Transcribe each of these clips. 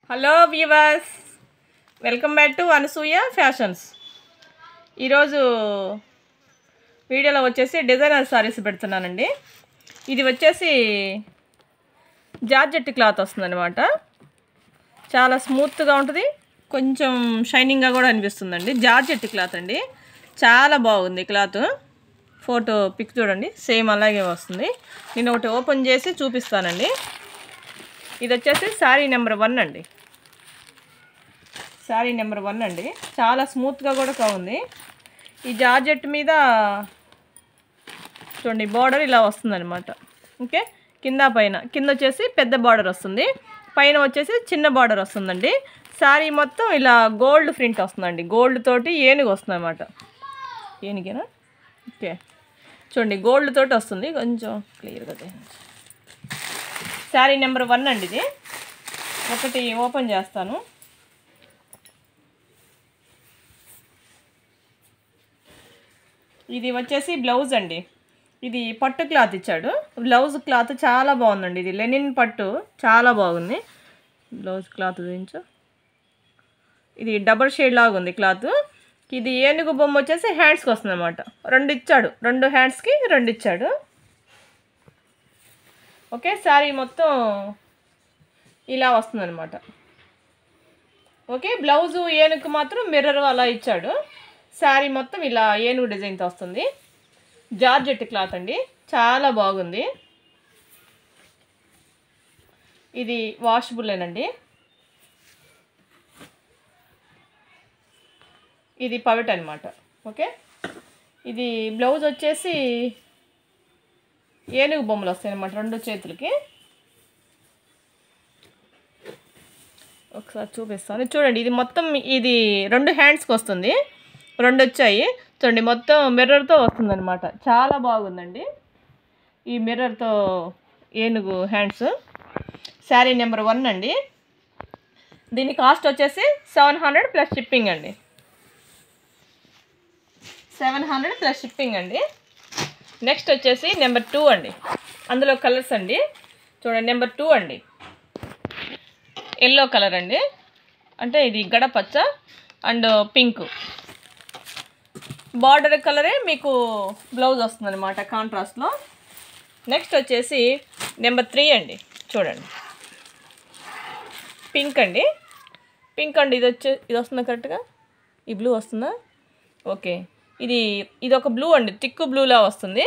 hello viewers welcome back to Anasuya fashions ఈరోజు వీడియోలో వచ్చేసి డిజైనర్ సారీస్ పెడుతున్నానండి ఇది వచ్చేసి జార్జెట్ క్లాత్ వస్తుందన్నమాట చాలా స్మూత్గా ఉంటుంది కొంచెం షైనింగ్గా కూడా అనిపిస్తుందండి జార్జెట్ క్లాత్ అండి చాలా బాగుంది క్లాత్ ఫోటో పిక్ చూడండి సేమ్ అలాగే వస్తుంది నేను ఒకటి ఓపెన్ చేసి చూపిస్తానండి ఇది వచ్చేసి శారీ నెంబర్ వన్ అండి శారీ నెంబర్ వన్ అండి చాలా స్మూత్గా కూడా ఉంది ఈ జార్జెట్ మీద చూడండి బార్డర్ ఇలా వస్తుందన్నమాట ఓకే కింద పైన కింద వచ్చేసి పెద్ద బార్డర్ వస్తుంది పైన వచ్చేసి చిన్న బార్డర్ వస్తుందండి శారీ మొత్తం ఇలా గోల్డ్ ప్రింట్ వస్తుందండి గోల్డ్ తోటి ఏనుగు వస్తుంది అనమాట ఏనుగేనా ఓకే చూడండి గోల్డ్ తోటి వస్తుంది కొంచెం క్లియర్గా శారీ నెంబర్ వన్ అండి ఇది ఒకటి ఓపెన్ చేస్తాను ఇది వచ్చేసి బ్లౌజ్ అండి ఇది పట్టు క్లాత్ ఇచ్చాడు బ్లౌజ్ క్లాత్ చాలా బాగుందండి ఇది లెనిన్ పట్టు చాలా బాగుంది బ్లౌజ్ క్లాత్ చూపించు ఇది డబల్ షేడ్ లాగా ఉంది క్లాత్ ఇది ఏనుగు బొమ్మ వచ్చేసి హ్యాండ్స్కి వస్తుంది అనమాట రెండు ఇచ్చాడు రెండు హ్యాండ్స్కి రెండు ఇచ్చాడు ఓకే శారీ మొత్తం ఇలా వస్తుందన్నమాట ఓకే బ్లౌజు ఏనుగు మాత్రం మిర్రర్ అలా ఇచ్చాడు శారీ మొత్తం ఇలా ఏనుగు డిజైన్తో వస్తుంది జార్జెట్ క్లాత్ అండి చాలా బాగుంది ఇది వాషబుల్లేనండి ఇది పవిట్ అనమాట ఓకే ఇది బ్లౌజ్ వచ్చేసి ఏనుగు బొమ్మలు వస్తాయి అన్నమాట రెండు చేతులకి ఒకసారి చూపిస్తాను చూడండి ఇది మొత్తం ఇది రెండు హ్యాండ్స్కి వస్తుంది రెండు వచ్చాయి చూడండి మొత్తం మిర్రర్తో వస్తుందన్నమాట చాలా బాగుందండి ఈ మిర్రర్తో ఏనుగు హ్యాండ్స్ శారీ నెంబర్ వన్ అండి దీని కాస్ట్ వచ్చేసి సెవెన్ హండ్రెడ్ ప్లస్ షిప్పింగ్ అండి సెవెన్ హండ్రెడ్ ప్లస్ షిప్పింగ్ అండి నెక్స్ట్ వచ్చేసి నెంబర్ టూ అండి అందులో కలర్స్ అండి చూడండి నెంబర్ టూ అండి ఎల్లో కలర్ అండి అంటే ఇది గడపచ్చ అండ్ పింక్ బార్డర్ కలరే మీకు బ్లౌజ్ వస్తుందన్నమాట కాంట్రాస్ట్లో నెక్స్ట్ వచ్చేసి నెంబర్ త్రీ అండి చూడండి పింక్ అండి పింక్ అండి ఇది వచ్చే ఇది వస్తుందా కరెక్ట్గా ఈ బ్లూ వస్తుందా ఓకే ఇది ఇది ఒక బ్లూ అండి తిక్కు బ్లూలా వస్తుంది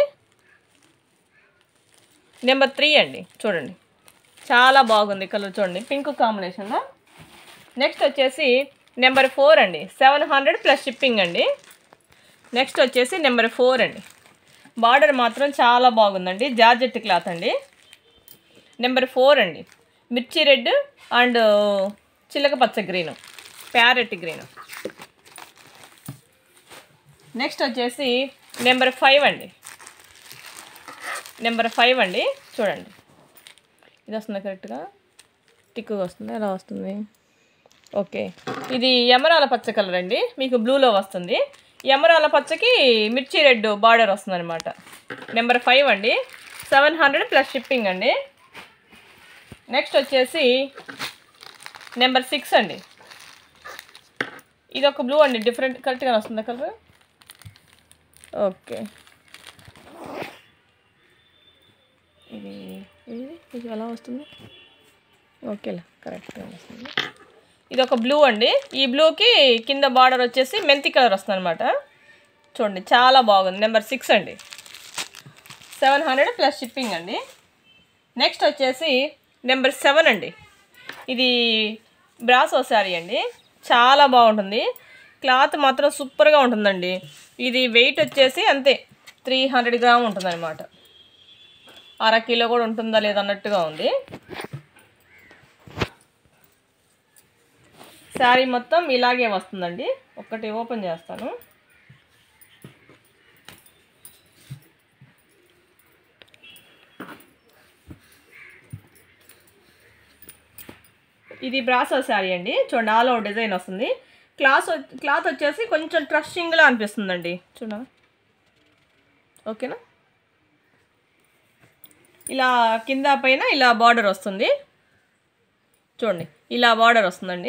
నెంబర్ త్రీ అండి చూడండి చాలా బాగుంది కలర్ చూడండి పింక్ కాంబినేషన్లో నెక్స్ట్ వచ్చేసి నెంబర్ ఫోర్ అండి సెవెన్ హండ్రెడ్ ప్లస్ షిప్పింగ్ అండి నెక్స్ట్ వచ్చేసి నెంబర్ ఫోర్ అండి బార్డర్ మాత్రం చాలా బాగుందండి జార్జెట్ క్లాత్ అండి నెంబర్ ఫోర్ అండి మిర్చి రెడ్ అండ్ చిలక పచ్చ గ్రీను ప్యారెట్ గ్రీను నెక్స్ట్ వచ్చేసి నెంబర్ ఫైవ్ అండి నెంబర్ ఫైవ్ అండి చూడండి ఇది వస్తుంది కరెక్ట్గా టిక్కుగా వస్తుంది ఎలా వస్తుంది ఓకే ఇది ఎమరాల పచ్చ కలర్ అండి మీకు బ్లూలో వస్తుంది ఎమరాల పచ్చకి మిర్చి రెడ్ బార్డర్ వస్తుంది అనమాట నెంబర్ ఫైవ్ అండి సెవెన్ హండ్రెడ్ ప్లస్ షిప్పింగ్ అండి నెక్స్ట్ వచ్చేసి నెంబర్ సిక్స్ అండి ఇది ఒక బ్లూ అండి డిఫరెంట్ కరెక్ట్గా వస్తుందా కలర్ ఓకే ఇది ఇది ఇది ఎలా వస్తుంది ఓకేలా కరెక్ట్గా వస్తుంది ఇది ఒక బ్లూ అండి ఈ బ్లూకి కింద బార్డర్ వచ్చేసి మెంతి కలర్ వస్తుంది అనమాట చూడండి చాలా బాగుంది నెంబర్ సిక్స్ అండి సెవెన్ హండ్రెడ్ ప్లస్ షిప్పింగ్ అండి నెక్స్ట్ వచ్చేసి నెంబర్ సెవెన్ అండి ఇది బ్రాసో శారీ అండి చాలా బాగుంటుంది క్లాత్ మాత్రం సూపర్గా ఉంటుందండి ఇది వెయిట్ వచ్చేసి అంతే త్రీ హండ్రెడ్ గ్రామ్ ఉంటుంది అనమాట అర కిలో కూడా ఉంటుందా లేదన్నట్టుగా ఉంది శారీ మొత్తం ఇలాగే వస్తుందండి ఒక్కటి ఓపెన్ చేస్తాను ఇది బ్రాసో శారీ అండి చూడండి ఆల్ ఓవర్ డిజైన్ వస్తుంది క్లాత్ క్లాత్ వచ్చేసి కొంచెం ట్రషింగ్లా అనిపిస్తుందండి చూడ ఓకేనా ఇలా కింద పైన ఇలా బార్డర్ వస్తుంది చూడండి ఇలా బార్డర్ వస్తుందండి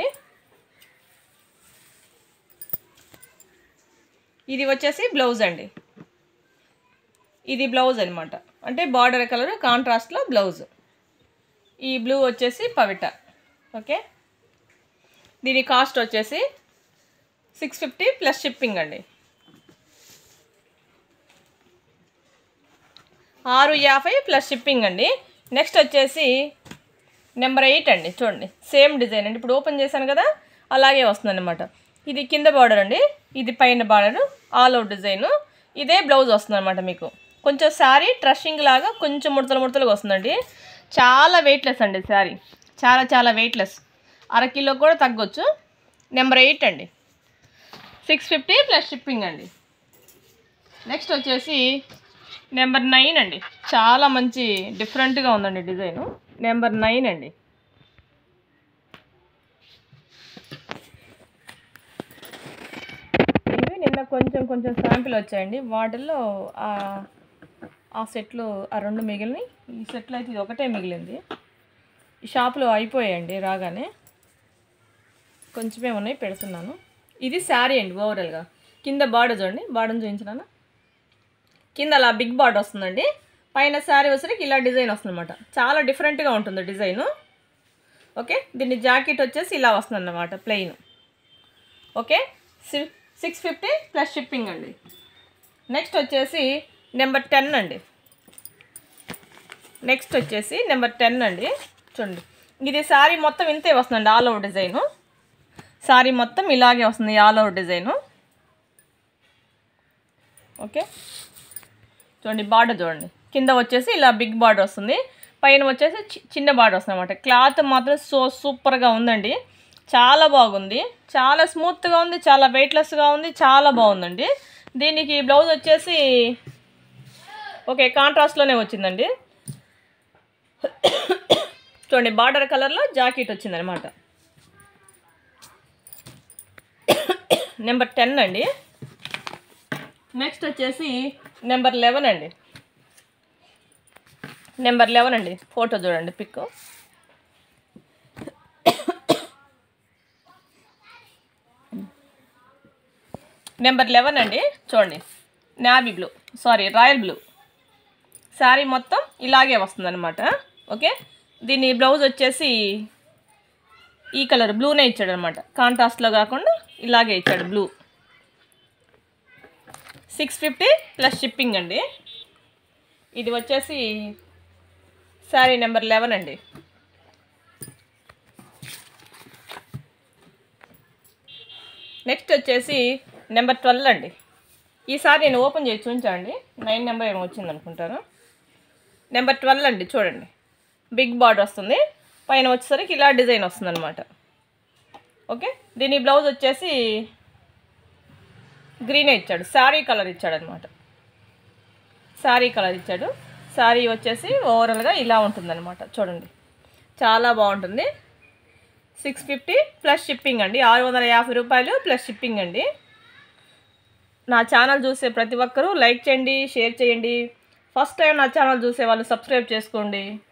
ఇది వచ్చేసి బ్లౌజ్ అండి ఇది బ్లౌజ్ అనమాట అంటే బార్డర్ కలర్ కాంట్రాస్ట్లో బ్లౌజ్ ఈ బ్లూ వచ్చేసి పవిట ఓకే దీని కాస్ట్ వచ్చేసి సిక్స్ ఫిఫ్టీ ప్లస్ షిప్పింగ్ అండి ఆరు యాభై ప్లస్ షిప్పింగ్ అండి నెక్స్ట్ వచ్చేసి నెంబర్ ఎయిట్ అండి చూడండి సేమ్ డిజైన్ అండి ఇప్పుడు ఓపెన్ చేశాను కదా అలాగే వస్తుంది అనమాట ఇది కింద బార్డర్ అండి ఇది పైన బార్డర్ ఆల్ అవుట్ డిజైన్ ఇదే బ్లౌజ్ వస్తుంది అనమాట మీకు కొంచెం శారీ ట్రషింగ్ లాగా కొంచెం ముడతలు ముడతలుగా వస్తుందండి చాలా వెయిట్లెస్ అండి శారీ చాలా చాలా వెయిట్లెస్ అర కిలో కూడా తగ్గొచ్చు నెంబర్ ఎయిట్ అండి సిక్స్ ఫిఫ్టీ ప్లస్ షిప్పింగ్ అండి నెక్స్ట్ వచ్చేసి నెంబర్ నైన్ అండి చాలా మంచి డిఫరెంట్గా ఉందండి డిజైను నెంబర్ నైన్ అండి ఇవి నిన్న కొంచెం కొంచెం శాంపిల్ వచ్చాయండి వాటిల్లో ఆ ఆ సెట్లు ఆ రెండు మిగిలినాయి ఈ సెట్లో అయితే ఇది ఒకటే మిగిలింది ఈ షాప్లో అయిపోయాయండి రాగానే కొంచెమే ఉన్నాయి పెడుతున్నాను ఇది శారీ అండి ఓవరాల్గా కింద బార్డర్ చూడండి బార్డర్ చూపించినాను కింద అలా బిగ్ బార్డర్ వస్తుందండి పైన శారీ వచ్చరికి ఇలా డిజైన్ వస్తుంది అనమాట చాలా డిఫరెంట్గా ఉంటుంది డిజైను ఓకే దీన్ని జాకెట్ వచ్చేసి ఇలా వస్తుంది అన్నమాట ప్లెయిన్ ఓకే సి సిక్స్ ఫిఫ్టీ ప్లస్ షిప్పింగ్ అండి నెక్స్ట్ వచ్చేసి నెంబర్ టెన్ అండి నెక్స్ట్ వచ్చేసి నెంబర్ టెన్ అండి చూడండి ఇది శారీ మొత్తం ఇంతే వస్తుందండి ఆల్ ఓవర్ డిజైను శారీ మొత్తం ఇలాగే వస్తుంది ఆల్ ఓవర్ డిజైను ఓకే చూడండి బార్డర్ చూడండి కింద వచ్చేసి ఇలా బిగ్ బార్డర్ వస్తుంది పైన వచ్చేసి చి- చిన్న బార్డర్ వస్తుంది అనమాట క్లాత్ మాత్రం సో సూపర్గా ఉందండి చాలా బాగుంది చాలా స్మూత్గా ఉంది చాలా వెయిట్లెస్గా ఉంది చాలా బాగుందండి దీనికి బ్లౌజ్ వచ్చేసి ఓకే కాంట్రాస్ట్లోనే వచ్చిందండి చూడండి బార్డర్ కలర్లో జాకెట్ వచ్చిందనమాట నెంబర్ టెన్ అండి నెక్స్ట్ వచ్చేసి నెంబర్ లెవెన్ అండి నెంబర్ లెవెన్ అండి ఫోటో చూడండి పిక్ నెంబర్ లెవెన్ అండి చూడండి navy blue saree royal blue saree మొత్తం ఇలాగే వస్తుందన్నమాట ఓకే దీని బ్లౌజ్ వచ్చేసి ఈ కలర్ బ్లూనే ఇచ్చాడు అనమాట కాంట్రాస్ట్లో కాకుండా ఇలాగే ఇచ్చాడు blue six fifty plus shipping అండి ఇది వచ్చేసి శారీ నెంబర్ లెవెన్ అండి నెక్స్ట్ వచ్చేసి నెంబర్ ట్వెల్వ్ అండి ఈసారి నేను ఓపెన్ చేసి చూపించండి నైన్ నెంబర్ ఏమో వచ్చింది అనుకుంటాను నెంబర్ ట్వెల్వ్ అండి చూడండి బిగ్ బార్డర్ వస్తుంది పైన వచ్చేసరికి ఇలా డిజైన్ వస్తుంది అనమాట ఓకే దీని బ్లౌజ్ వచ్చేసి గ్రీనే ఇచ్చాడు శారీ కలర్ ఇచ్చాడు అనమాట శారీ కలర్ ఇచ్చాడు శారీ వచ్చేసి ఓవరాల్గా ఇలా ఉంటుందన్నమాట చూడండి చాలా బాగుంటుంది సిక్స్ ఫిఫ్టీ ప్లస్ షిప్పింగ్ అండి ఆరు వందల యాభై రూపాయలు ప్లస్ షిప్పింగ్ అండి నా ఛానల్ చూసే ప్రతి ఒక్కరూ లైక్ చేయండి షేర్ చేయండి ఫస్ట్ టైం నా ఛానల్ చూసే వాళ్ళు సబ్స్క్రైబ్ చేసుకోండి